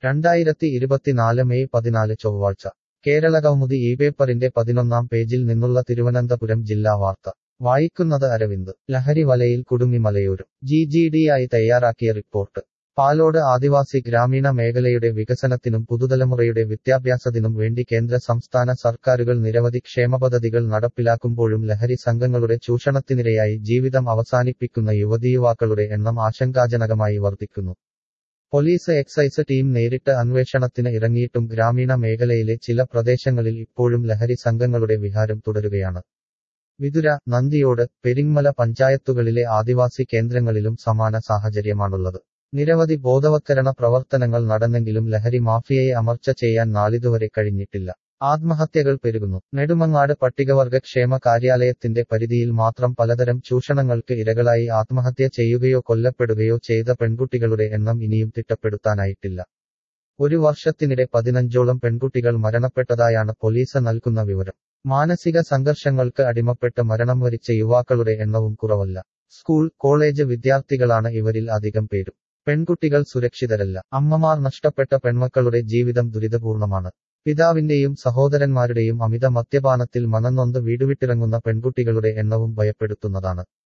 രണ്ടായിരത്തി ഇരുപത്തിനാല് മെയ് പതിനാല് ചൊവ്വാഴ്ച കേരള കൗമുദി ഈ പേപ്പറിന്റെ പതിനൊന്നാം പേജിൽ നിന്നുള്ള തിരുവനന്തപുരം ജില്ലാ വാർത്ത വായിക്കുന്നത് അരവിന്ദ് ലഹരി വലയിൽ കുടുങ്ങി മലയോരം ജി ജി ഡി ആയി തയ്യാറാക്കിയ റിപ്പോർട്ട് പാലോട് ആദിവാസി ഗ്രാമീണ മേഖലയുടെ വികസനത്തിനും പുതുതലമുറയുടെ വിദ്യാഭ്യാസത്തിനും വേണ്ടി കേന്ദ്ര സംസ്ഥാന സർക്കാരുകൾ നിരവധി ക്ഷേമപദ്ധതികൾ നടപ്പിലാക്കുമ്പോഴും ലഹരി സംഘങ്ങളുടെ ചൂഷണത്തിനിരയായി ജീവിതം അവസാനിപ്പിക്കുന്ന യുവതീയുവാക്കളുടെ എണ്ണം ആശങ്കാജനകമായി വർദ്ധിക്കുന്നു പോലീസ് എക്സൈസ് ടീം നേരിട്ട് അന്വേഷണത്തിന് ഇറങ്ങിയിട്ടും ഗ്രാമീണ മേഖലയിലെ ചില പ്രദേശങ്ങളിൽ ഇപ്പോഴും ലഹരി സംഘങ്ങളുടെ വിഹാരം തുടരുകയാണ് വിതുര നന്ദിയോട് പെരിങ്ങമല പഞ്ചായത്തുകളിലെ ആദിവാസി കേന്ദ്രങ്ങളിലും സമാന സാഹചര്യമാണുള്ളത് നിരവധി ബോധവത്കരണ പ്രവർത്തനങ്ങൾ നടന്നെങ്കിലും ലഹരി മാഫിയയെ അമർച്ച ചെയ്യാൻ നാളിതുവരെ കഴിഞ്ഞിട്ടില്ല ആത്മഹത്യകൾ പെരുകുന്നു നെടുമങ്ങാട് പട്ടികവർഗ ക്ഷേമ കാര്യാലയത്തിന്റെ പരിധിയിൽ മാത്രം പലതരം ചൂഷണങ്ങൾക്ക് ഇരകളായി ആത്മഹത്യ ചെയ്യുകയോ കൊല്ലപ്പെടുകയോ ചെയ്ത പെൺകുട്ടികളുടെ എണ്ണം ഇനിയും തിട്ടപ്പെടുത്താനായിട്ടില്ല ഒരു വർഷത്തിനിടെ പതിനഞ്ചോളം പെൺകുട്ടികൾ മരണപ്പെട്ടതായാണ് പോലീസ് നൽകുന്ന വിവരം മാനസിക സംഘർഷങ്ങൾക്ക് അടിമപ്പെട്ട് മരണം വരിച്ച യുവാക്കളുടെ എണ്ണവും കുറവല്ല സ്കൂൾ കോളേജ് വിദ്യാർത്ഥികളാണ് ഇവരിൽ അധികം പേരും പെൺകുട്ടികൾ സുരക്ഷിതരല്ല അമ്മമാർ നഷ്ടപ്പെട്ട പെൺമക്കളുടെ ജീവിതം ദുരിതപൂർണമാണ് പിതാവിന്റെയും സഹോദരന്മാരുടെയും അമിത മദ്യപാനത്തിൽ മനന്നൊന്ത് വീടുവിട്ടിറങ്ങുന്ന പെൺകുട്ടികളുടെ എണ്ണവും ഭയപ്പെടുത്തുന്നതാണ്